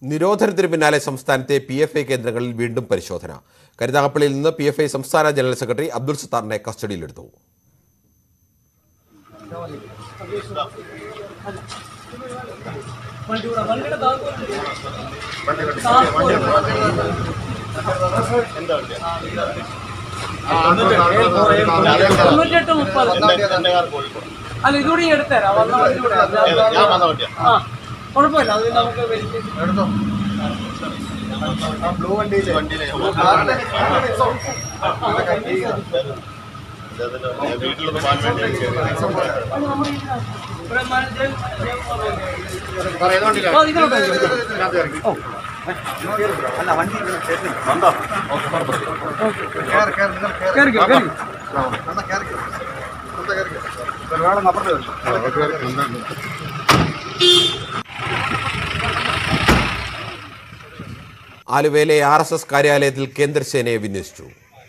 നിരോധനത്തിന് പിന്നാലെ സംസ്ഥാനത്തെ P F I കേന്ദ്രങ്ങളിൽ വീണ്ടും പരിശോധന കരുനാഗപ്പള്ളിയിൽ നിന്ന് പി എഫ് ഐ സംസ്ഥാന ജനറൽ സെക്രട്ടറി അബ്ദുൾ സത്താറിനെ കസ്റ്റഡിയിലെടുത്തു തൊണ്ണൂറ്റെട്ട് മുപ്പത് അല്ല ഇതുകൂടി എടുത്തരാം വന്ന വണ്ടി കൂടെ ആ കുഴപ്പമില്ല അത് നമുക്ക് വെരിഫിക്കേഷൻ ഇവിടെ മാനേജർ ഓ, ഇതിലോട്ട് വരൂ. ഓ. കേറിക്കോ, കേറിക്കോ. ആലുവയിലെ ആർ എസ് എസ് കാര്യാലയത്തിൽ കേന്ദ്രസേനയെ വിന്യസിച്ചു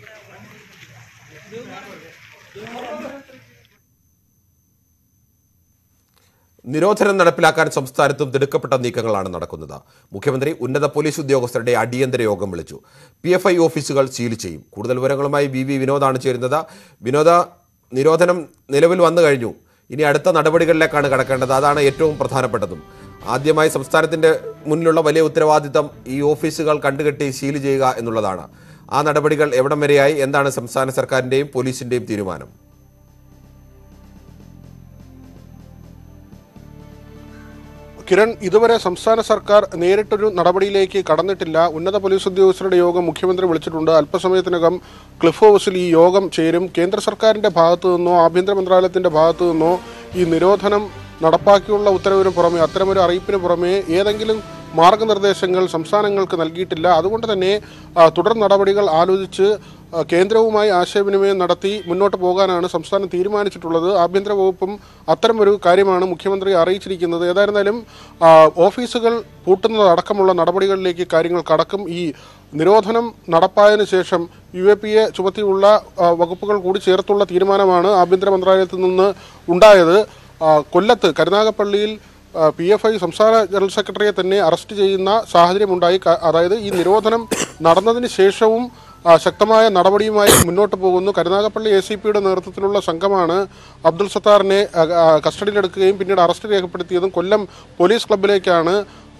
നിരോധനം നടപ്പിലാക്കാൻ സംസ്ഥാനത്തും തിടുക്കപ്പെട്ട നീക്കങ്ങളാണ് നടക്കുന്നത് മുഖ്യമന്ത്രി ഉന്നത പോലീസ് ഉദ്യോഗസ്ഥരുടെ അടിയന്തര യോഗം വിളിച്ചു പി എഫ് ഐ ഓഫീസുകൾ സീൽ ചെയ്യും കൂടുതൽ വിവരങ്ങളുമായി വി വി വിനോദാണ് ചേരുന്നത് വിനോദ നിരോധനം നിലവിൽ വന്നു കഴിഞ്ഞു ഇനി അടുത്ത നടപടികളിലേക്കാണ് കടക്കേണ്ടത് അതാണ് ഏറ്റവും പ്രധാനപ്പെട്ടതും ആദ്യമായി സംസ്ഥാനത്തിൻ്റെ മുന്നിലുള്ള വലിയ ഉത്തരവാദിത്തം ഈ ഓഫീസുകൾ കണ്ടുകെട്ടി സീൽ ചെയ്യുക എന്നുള്ളതാണ് ആ നടപടികൾ എവിടം വരെയായി എന്താണ് സംസ്ഥാന സർക്കാരിൻ്റെയും പോലീസിൻ്റെയും തീരുമാനം കിരൺ ഇതുവരെ സംസ്ഥാന സർക്കാർ നേരിട്ടൊരു നടപടിയിലേക്ക് കടന്നിട്ടില്ല ഉന്നത പോലീസ് ഉദ്യോഗസ്ഥരുടെ യോഗം മുഖ്യമന്ത്രി വിളിച്ചിട്ടുണ്ട് അല്പസമയത്തിനകം ക്ലിഫ് ഹൗസിൽ ഈ യോഗം ചേരും കേന്ദ്ര സർക്കാരിന്റെ ഭാഗത്തു നിന്നോ ആഭ്യന്തര മന്ത്രാലയത്തിന്റെ ഭാഗത്തു നിന്നോ ഈ നിരോധനം നടപ്പാക്കിയുള്ള ഉത്തരവിന് പുറമെ അത്തരമൊരു അറിയിപ്പിന് പുറമെ ഏതെങ്കിലും മാർഗനിർദ്ദേശങ്ങൾ സംസ്ഥാനങ്ങൾക്ക് നൽകിയിട്ടില്ല അതുകൊണ്ട് തന്നെ ആ, തുടർ നടപടികൾ ആലോചിച്ച് ആ, കേന്ദ്രവുമായി ആശയവിനിമയം നടത്തി മുന്നോട്ട് പോകാനാണ് സംസ്ഥാനം തീരുമാനിച്ചിട്ടുള്ളത് ആഭ്യന്തര വകുപ്പും അത്തരമൊരു കാര്യമാണ് മുഖ്യമന്ത്രി അറിയിച്ചിരിക്കുന്നത് ഏതായിരുന്നാലും ആ, ഓഫീസുകൾ പൂട്ടുന്നതടക്കമുള്ള നടപടികളിലേക്ക് കാര്യങ്ങൾ കടക്കും ഈ നിരോധനം നടപ്പായതിനു ശേഷം യു എ പി എ ചുമത്തിയുള്ള ആ, വകുപ്പുകൾ കൂടി ചേർത്തുള്ള തീരുമാനമാണ് ആഭ്യന്തര മന്ത്രാലയത്തിൽ നിന്ന് ഉണ്ടായത് ആ, കൊല്ലത്ത് കരുനാഗപ്പള്ളിയിൽ പി എഫ് ഐ സംസ്ഥാന ജനറൽ സെക്രട്ടറിയെ തന്നെ അറസ്റ്റ് ചെയ്യുന്ന സാഹചര്യമുണ്ടായി ക- അതായത് ഈ നിരോധനം നടന്നതിന് ശേഷവും ആ, ശക്തമായ നടപടിയുമായി മുന്നോട്ട് പോകുന്നു കരുനാഗപ്പള്ളി എ സി പിയുടെ നേതൃത്വത്തിലുള്ള സംഘമാണ് അബ്ദുൾ സത്താറിനെ ആ, ആ, കസ്റ്റഡിയിലെടുക്കുകയും പിന്നീട് അറസ്റ്റ് രേഖപ്പെടുത്തിയതും കൊല്ലം പോലീസ് ക്ലബിലേക്കാണ്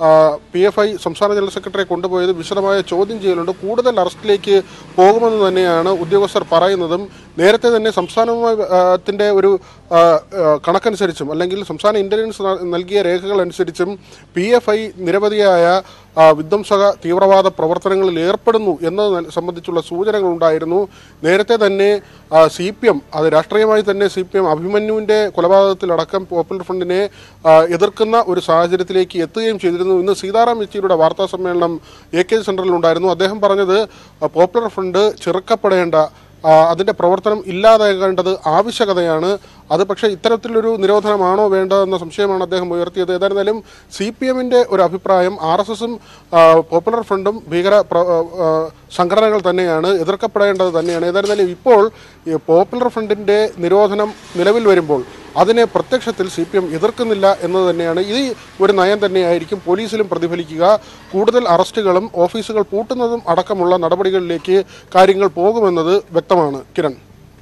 പി എഫ് ഐ സംസ്ഥാന ജനറൽ സെക്രട്ടറിയെ കൊണ്ടുപോയത് വിശദമായ ചോദ്യം ചെയ്യലുണ്ട് കൂടുതൽ അറസ്റ്റിലേക്ക് പോകുമെന്ന് തന്നെയാണ് ഉദ്യോഗസ്ഥർ പറയുന്നതും നേരത്തെ തന്നെ സംസ്ഥാനവുമായി ആ, ത്തിന്റെ ഒരു ആ, ആ, കണക്കനുസരിച്ചും അല്ലെങ്കിൽ സംസ്ഥാന ഇന്റലിജൻസ് ന- നൽകിയ രേഖകൾ അനുസരിച്ചും പി എഫ് ഐ നിരവധിയായ ആ, വിധ്വംസക തീവ്രവാദ പ്രവർത്തനങ്ങളിൽ ഏർപ്പെടുന്നു എന്നത് ന- സംബന്ധിച്ചുള്ള സൂചനകൾ ഉണ്ടായിരുന്നു നേരത്തെ തന്നെ സി പി എം അത് രാഷ്ട്രീയമായി തന്നെ സി പി എം അഭിമന്യുവിൻ്റെ കൊലപാതകത്തിലടക്കം പോപ്പുലർ ഫ്രണ്ടിനെ ആ, എതിർക്കുന്ന ഒരു സാഹചര്യത്തിലേക്ക് എത്തുകയും ചെയ്തിരുന്നു ഇന്ന് സീതാറാം യെച്ചൂരിയുടെ വാർത്താ സമ്മേളനം എ കെ സെൻറ്ററിൽ ഉണ്ടായിരുന്നു അദ്ദേഹം പറഞ്ഞത് ആ, പോപ്പുലർ ഫ്രണ്ട് ചെറുക്കപ്പെടേണ്ട ആ, അതിന്റെ പ്രവർത്തനം ഇല്ലാതാകേണ്ടത് ആവശ്യകതയാണ് അത് പക്ഷേ ഇത്തരത്തിലൊരു നിരോധനമാണോ വേണ്ടതെന്ന സംശയമാണ് അദ്ദേഹം ഉയർത്തിയത് ഏതായിരുന്നാലും സി പി എമ്മിന്റെ ഒരു അഭിപ്രായം ആർ എസ് എസും പോപ്പുലർ ഫ്രണ്ടും ഭീകര പ്ര- ആ, ആ, സംഘടനകൾ തന്നെയാണ് എതിർക്കപ്പെടേണ്ടത് തന്നെയാണ് ഏതായിരുന്നാലും ഇപ്പോൾ ഈ പോപ്പുലർ ഫ്രണ്ടിന്റെ നിരോധനം നിലവിൽ വരുമ്പോൾ അതിനെ പ്രത്യക്ഷത്തിൽ സി പി എം എതിർക്കുന്നില്ല എന്നത് തന്നെയാണ് ഈ ഒരു നയം തന്നെയായിരിക്കും പോലീസിലും പ്രതിഫലിക്കുക കൂടുതൽ അറസ്റ്റുകളും ഓഫീസുകൾ പൂട്ടുന്നതും അടക്കമുള്ള നടപടികളിലേക്ക് കാര്യങ്ങൾ പോകുമെന്നത് വ്യക്തമാണ് കിരൺ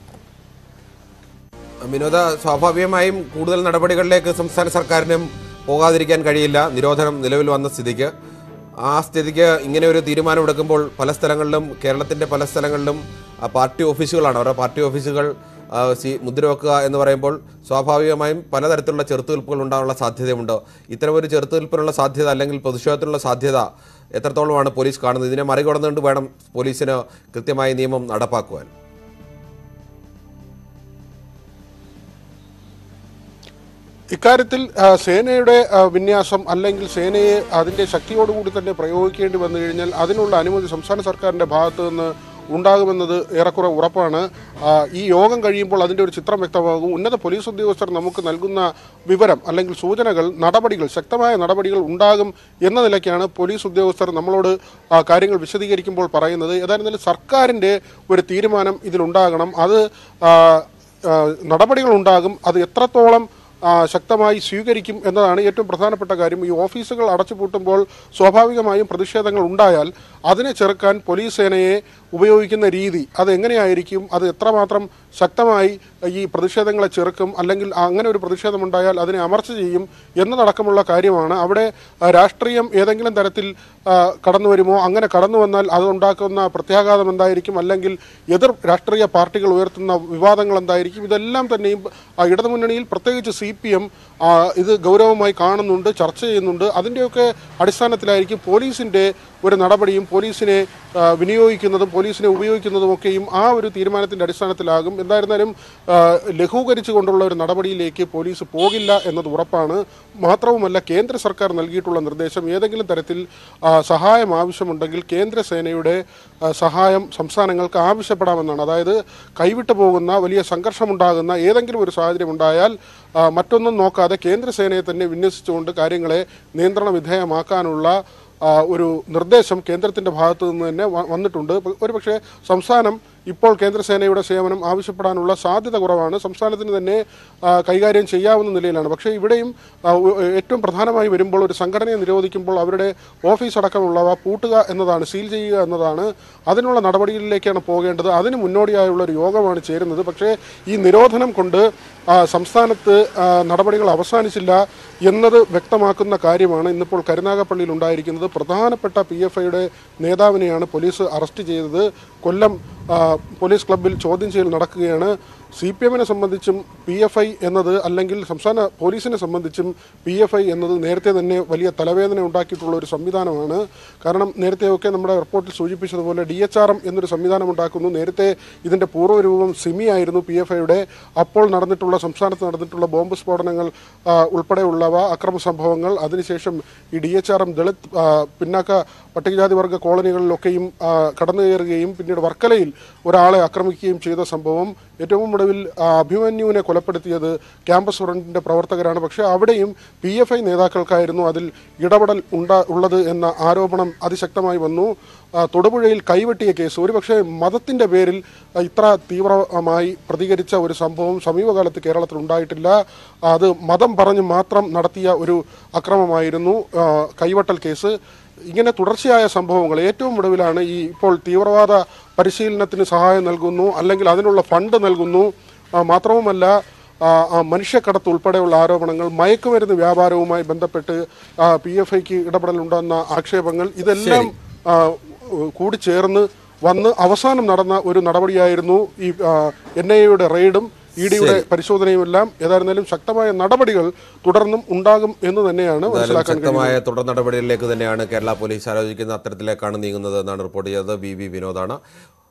വിനോദ സ്വാഭാവികമായും കൂടുതൽ നടപടികളിലേക്ക് സംസ്ഥാന സർക്കാരിനും പോകാതിരിക്കാൻ കഴിയില്ല നിരോധനം നിലവിൽ വന്ന സ്ഥിതിക്ക് ആ സ്ഥിതിക്ക് ഇങ്ങനെ ഒരു തീരുമാനം എടുക്കുമ്പോൾ പല സ്ഥലങ്ങളിലും കേരളത്തിൻ്റെ പല സ്ഥലങ്ങളിലും ആ, പാർട്ടി ഓഫീസുകളാണ് ഓരോ പാർട്ടി ഓഫീസുകൾ ആ, സി മുദ്ര വെക്കുക എന്ന് പറയുമ്പോൾ സ്വാഭാവികമായും പലതരത്തിലുള്ള ചെറുത്തുനിൽപ്പുകൾ ഉണ്ടാകാനുള്ള സാധ്യതയുണ്ട് ഇത്തരമൊരു ചെറുത്തുനിൽപ്പിനുള്ള സാധ്യത അല്ലെങ്കിൽ പ്രതിഷേധത്തിനുള്ള സാധ്യത എത്രത്തോളമാണ് പോലീസ് കാണുന്നത് ഇതിനെ മറികടന്നുകൊണ്ട് വേണം പോലീസിന് കൃത്യമായ നിയമം നടപ്പാക്കുവാൻ ഇക്കാര്യത്തിൽ ആ, സേനയുടെ ആ, വിന്യാസം അല്ലെങ്കിൽ സേനയെ അതിന്റെ ശക്തിയോടുകൂടി തന്നെ പ്രയോഗിക്കേണ്ടി വന്നു കഴിഞ്ഞാൽ അതിനുള്ള അനുമതി സംസ്ഥാന സർക്കാരിന്റെ ഭാഗത്ത് നിന്ന് ഉണ്ടാകുമെന്നത് ഏറെക്കുറെ ഉറപ്പാണ് ആ, ഈ യോഗം കഴിയുമ്പോൾ അതിന്റെ ഒരു ചിത്രം വ്യക്തമാകും ഉന്നത പോലീസ് ഉദ്യോഗസ്ഥർ നമുക്ക് നൽകുന്ന വിവരം അല്ലെങ്കിൽ സൂചനകൾ നടപടികൾ ശക്തമായ നടപടികൾ ഉണ്ടാകും എന്ന നിലയ്ക്കാണ് പോലീസ് ഉദ്യോഗസ്ഥർ നമ്മളോട് ആ, കാര്യങ്ങൾ വിശദീകരിക്കുമ്പോൾ പറയുന്നത് ഏതായിരുന്നാലും സർക്കാരിന്റെ ഒരു തീരുമാനം ഇതിലുണ്ടാകണം അത് ആ, ആ, നടപടികൾ ഉണ്ടാകും അത് എത്രത്തോളം ആ, ശക്തമായി സ്വീകരിക്കും എന്നതാണ് ഏറ്റവും പ്രധാനപ്പെട്ട കാര്യം ഈ ഓഫീസുകൾ അടച്ചുപൂട്ടുമ്പോൾ സ്വാഭാവികമായും പ്രതിഷേധങ്ങൾ ഉണ്ടായാൽ അതിനെ ചെറുക്കാൻ പോലീസ് സേനയെ ഉപയോഗിക്കുന്ന രീതി അത് എങ്ങനെയായിരിക്കും അത് എത്രമാത്രം ശക്തമായി ഈ പ്രതിഷേധങ്ങളെ ചെറുക്കും അല്ലെങ്കിൽ അങ്ങനെ ഒരു പ്രതിഷേധമുണ്ടായാൽ അതിനെ അമർച്ച ചെയ്യും എന്നതടക്കമുള്ള കാര്യമാണ് അവിടെ ആ, രാഷ്ട്രീയം ഏതെങ്കിലും തരത്തിൽ ആ, കടന്നു വരുമോ അങ്ങനെ കടന്നു വന്നാൽ അതുണ്ടാക്കുന്ന പ്രത്യാഘാതം എന്തായിരിക്കും അല്ലെങ്കിൽ എതിർ രാഷ്ട്രീയ പാർട്ടികൾ ഉയർത്തുന്ന വിവാദങ്ങൾ എന്തായിരിക്കും ഇതെല്ലാം തന്നെയും ആ, ഇടതുമുന്നണിയിൽ പ്രത്യേകിച്ച് സി പി എം ഇത് ഗൗരവമായി കാണുന്നുണ്ട് ചർച്ച ചെയ്യുന്നുണ്ട് അതിൻ്റെയൊക്കെ അടിസ്ഥാനത്തിലായിരിക്കും പോലീസിൻ്റെ ഒരു നടപടിയും പോലീസിനെ ആ, വിനിയോഗിക്കുന്നതും പോലീസിനെ ഉപയോഗിക്കുന്നതുമൊക്കെയും ആ ഒരു തീരുമാനത്തിൻ്റെ അടിസ്ഥാനത്തിലാകും എന്തായിരുന്നാലും ആ, ലഘൂകരിച്ചുകൊണ്ടുള്ള ഒരു നടപടിയിലേക്ക് പോലീസ് പോകില്ല എന്നത് ഉറപ്പാണ് മാത്രവുമല്ല കേന്ദ്ര സർക്കാർ നൽകിയിട്ടുള്ള നിർദ്ദേശം ഏതെങ്കിലും തരത്തിൽ ആ, സഹായം ആവശ്യമുണ്ടെങ്കിൽ കേന്ദ്ര സേനയുടെ ആ, സഹായം സംസ്ഥാനങ്ങൾക്ക് ആവശ്യപ്പെടാമെന്നാണ് അതായത് കൈവിട്ടു പോകുന്ന വലിയ സംഘർഷമുണ്ടാകുന്ന ഏതെങ്കിലും ഒരു സാഹചര്യം ഉണ്ടായാൽ ആ, മറ്റൊന്നും നോക്കാതെ കേന്ദ്ര സേനയെ തന്നെ വിന്യസിച്ചുകൊണ്ട് കാര്യങ്ങളെ നിയന്ത്രണ വിധേയമാക്കാനുള്ള ആ, ഒരു നിർദ്ദേശം കേന്ദ്രത്തിന്റെ ഭാഗത്തു നിന്ന് തന്നെ വ- വന്നിട്ടുണ്ട് പ- ഒരുപക്ഷെ സംസ്ഥാനം ഇപ്പോൾ കേന്ദ്രസേനയുടെ സേവനം ആവശ്യപ്പെടാനുള്ള സാധ്യത കുറവാണ് സംസ്ഥാനത്തിന് തന്നെ ആ, കൈകാര്യം ചെയ്യാവുന്ന നിലയിലാണ് പക്ഷേ ഇവിടെയും ആ, ഉ- ഏറ്റവും പ്രധാനമായി വരുമ്പോൾ ഒരു സംഘടനയെ നിരോധിക്കുമ്പോൾ അവരുടെ ഓഫീസ് അടക്കമുള്ളവ പൂട്ടുക എന്നതാണ് സീൽ ചെയ്യുക എന്നതാണ് അതിനുള്ള നടപടികളിലേക്കാണ് പോകേണ്ടത് അതിന് മുന്നോടിയായുള്ള ഒരു യോഗമാണ് ചേരുന്നത് പക്ഷേ ഈ നിരോധനം കൊണ്ട് ആ, സംസ്ഥാനത്ത് ആ, നടപടികൾ അവസാനിച്ചില്ല എന്നത് വ്യക്തമാക്കുന്ന കാര്യമാണ് ഇന്നിപ്പോൾ കരുനാഗപ്പള്ളിയിൽ ഉണ്ടായിരിക്കുന്നത് പ്രധാനപ്പെട്ട പി എഫ് ഐയുടെ നേതാവിനെയാണ് പോലീസ് അറസ്റ്റ് ചെയ്തത് കൊല്ലം ആ, പോലീസ് ക്ലബ്ബിൽ ചോദ്യം ചെയ്യൽ നടക്കുകയാണ് സി പി എമ്മിനെ സംബന്ധിച്ചും പി എഫ് ഐ എന്നത് അല്ലെങ്കിൽ സംസ്ഥാന പോലീസിനെ സംബന്ധിച്ചും പി എഫ് ഐ എന്നത് നേരത്തെ തന്നെ വലിയ തലവേദന ഉണ്ടാക്കിയിട്ടുള്ള ഒരു സംവിധാനമാണ് കാരണം നേരത്തെയൊക്കെ നമ്മുടെ റിപ്പോർട്ടിൽ സൂചിപ്പിച്ചതുപോലെ ഡി എച്ച് ആർ എം എന്നൊരു സംവിധാനം ഉണ്ടാക്കുന്നു നേരത്തെ ഇതിൻ്റെ പൂർവ്വരൂപം സിമി ആയിരുന്നു പി എഫ് ഐയുടെ അപ്പോൾ നടന്നിട്ടുള്ള സംസ്ഥാനത്ത് നടന്നിട്ടുള്ള ബോംബ് സ്ഫോടനങ്ങൾ ആ, ഉൾപ്പെടെയുള്ളവ അക്രമ സംഭവങ്ങൾ അതിനുശേഷം ഈ D H R M Dalit ആ, പിന്നാക്ക പട്ടികജാതി വർഗ്ഗ കോളനികളിലൊക്കെയും ആ, കടന്നു കയറുകയും പിന്നീട് വർക്കലയിൽ ഒരാളെ ആക്രമിക്കുകയും ചെയ്ത സംഭവം ഏറ്റവും ഒടുവിൽ ആ, അഭിമന്യുവിനെ കൊലപ്പെടുത്തിയത് ക്യാമ്പസ് ഫ്രണ്ടിന്റെ പ്രവർത്തകരാണ് പക്ഷേ അവിടെയും പി എഫ് ഐ നേതാക്കൾക്കായിരുന്നു അതിൽ ഇടപെടൽ ഉണ്ടാ ഉള്ളത് എന്ന ആരോപണം അതിശക്തമായി വന്നു ആ, തൊടുപുഴയിൽ കൈവെട്ടിയ കേസ് ഒരുപക്ഷെ മതത്തിന്റെ പേരിൽ ആ, ഇത്ര തീവ്രമായി പ്രതികരിച്ച ഒരു സംഭവം സമീപകാലത്ത് കേരളത്തിൽ ഉണ്ടായിട്ടില്ല അത് മതം പറഞ്ഞ് മാത്രം നടത്തിയ ഒരു അക്രമമായിരുന്നു ആ, കൈവെട്ടൽ കേസ് ഇങ്ങനെ തുടർച്ചയായ സംഭവങ്ങൾ ഏറ്റവും ഒടുവിലാണ് ഈ ഇപ്പോൾ തീവ്രവാദ പരിശീലനത്തിന് സഹായം നൽകുന്നു അല്ലെങ്കിൽ അതിനുള്ള ഫണ്ട് നൽകുന്നു ആ, മാത്രവുമല്ല ആ, ആ, മനുഷ്യക്കടത്ത് ഉൾപ്പെടെയുള്ള ആരോപണങ്ങൾ മയക്കുമരുന്ന് വ്യാപാരവുമായി ബന്ധപ്പെട്ട് പി എഫ് ഐക്ക് ഇടപെടലുണ്ടെന്ന ആക്ഷേപങ്ങൾ ഇതെല്ലാം ആ, കൂടിച്ചേർന്ന് വന്ന് അവസാനം നടന്ന ഒരു നടപടിയായിരുന്നു ഈ എൻ ഐ എയുടെ റെയ്ഡും ഇ ഡിയുടെ പരിശോധനയുമെല്ലാം ഏതായിരുന്നാലും ശക്തമായ നടപടികൾ തുടർന്നും ഉണ്ടാകും എന്ന് തന്നെയാണ് എന്തായാലും മനസ്സിലാക്കാൻ കഴിയുന്നത് ശക്തമായ തുടർ നടപടികളിലേക്ക് തന്നെയാണ് കേരള പോലീസ് ആലോചിക്കുന്ന അത്തരത്തിലേക്കാണ് നീങ്ങുന്നത് എന്നാണ് റിപ്പോർട്ട് ചെയ്തത് ബി വി വിനോദാണ്